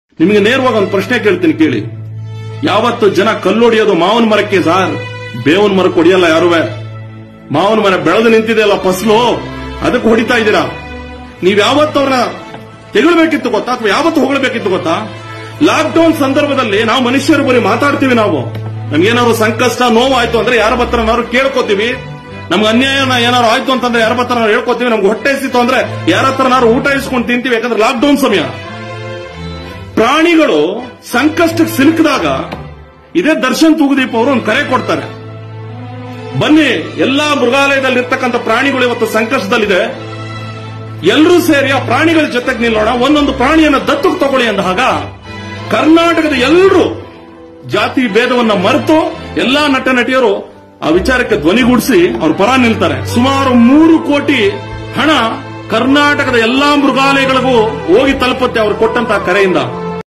ನಿಮಗೆ ನೇರವಾಗಿ ಒಂದು ಪ್ರಶ್ನೆ ಕೇಳ್ತೀನಿ ಕೇಳಿ ಯಾವತ್ತು ಜನ ಕಲ್ಲೊಡಿಯೋದು ಮಾವನ ಮರಕ್ಕೆ ಸಾರ್ ಬೇವನ ಮರಕ್ಕೆ ಹೊಡಿಯಲ್ಲ ಯಾರುವೆ ಮಾವನ ಮರ ಬೆಳೆದು ನಿಂತಿದೆಯಲ್ಲ ಫಸಲು ಅದಕ್ಕೆ ಹೊಡಿತಾ ಇದ್ದೀರಾ ನೀವ್ ಯಾವತ್ತು ಅವ್ರನ್ನ ತೆಗಳ್ಬೇಕಿತ್ತು ಗೊತ್ತಾ ಅಥವಾ ಯಾವತ್ತು ಹೊಗಳಬೇಕಿತ್ತು ಗೊತ್ತಾ ಲಾಕ್ ಡೌನ್ ಸಂದರ್ಭದಲ್ಲಿ ನಾವು ಮನುಷ್ಯರು ಬರೀ ಮಾತಾಡ್ತೀವಿ ನಾವು ನಮ್ಗೇನಾದ್ರು ಸಂಕಷ್ಟ ನೋವು ಆಯ್ತು ಅಂದ್ರೆ ಯಾರ ಹತ್ರ ನಾವು ಕೇಳ್ಕೊತೀವಿ ನಮ್ಗೆ ಅನ್ಯಾಯ ಏನಾದ್ರು ಆಯ್ತು ಅಂತಂದ್ರೆ ಯಾರ ಹತ್ರ ನಾವು ಹೇಳ್ಕೊತೀವಿ ನಮ್ಗೆ ಹೊಟ್ಟೆ ಸಿತ್ತು ಅಂದ್ರೆ ಯಾರ ಹತ್ರ ನಾವು ಊಟ ಇಸ್ಕೊಂಡು ತಿಂತೀವಿ ಯಾಕಂದ್ರೆ ಲಾಕ್ ಡೌನ್ ಸಮಯ ಪ್ರಾಣಿಗಳು ಸಂಕಷ್ಟಕ್ಕೆ ಸಿಲುಕಿದಾಗ ಇದೇ ದರ್ಶನ್ ತೂಗುದೀಪ್ ಅವರು ಒಂದು ಕರೆ ಕೊಡ್ತಾರೆ ಬನ್ನಿ ಎಲ್ಲಾ ಮೃಗಾಲಯದಲ್ಲಿ ಇರ್ತಕ್ಕಂಥ ಪ್ರಾಣಿಗಳು ಇವತ್ತು ಸಂಕಷ್ಟದಲ್ಲಿದೆ ಎಲ್ಲರೂ ಸೇರಿ ಆ ಪ್ರಾಣಿಗಳ ಜೊತೆಗೆ ನಿಲ್ಲೋಣ ಒಂದೊಂದು ಪ್ರಾಣಿಯನ್ನ ದತ್ತಕ್ಕೆ ತಗೊಳ್ಳಿ ಅಂದಾಗ ಕರ್ನಾಟಕದ ಎಲ್ಲರೂ ಜಾತಿ ಭೇದವನ್ನ ಮರೆತು ಎಲ್ಲಾ ನಟ ನಟಿಯರು ಆ ವಿಚಾರಕ್ಕೆ ಧ್ವನಿಗೂಡಿಸಿ ಅವ್ರ ಪರ ನಿಲ್ತಾರೆ ಸುಮಾರು ಮೂರು ಕೋಟಿ ಹಣ ಕರ್ನಾಟಕದ ಎಲ್ಲಾ ಮೃಗಾಲಯಗಳಿಗೂ ಹೋಗಿ ತಲುಪುತ್ತೆ ಅವ್ರು ಕೊಟ್ಟಂತ ಕರೆಯಿಂದ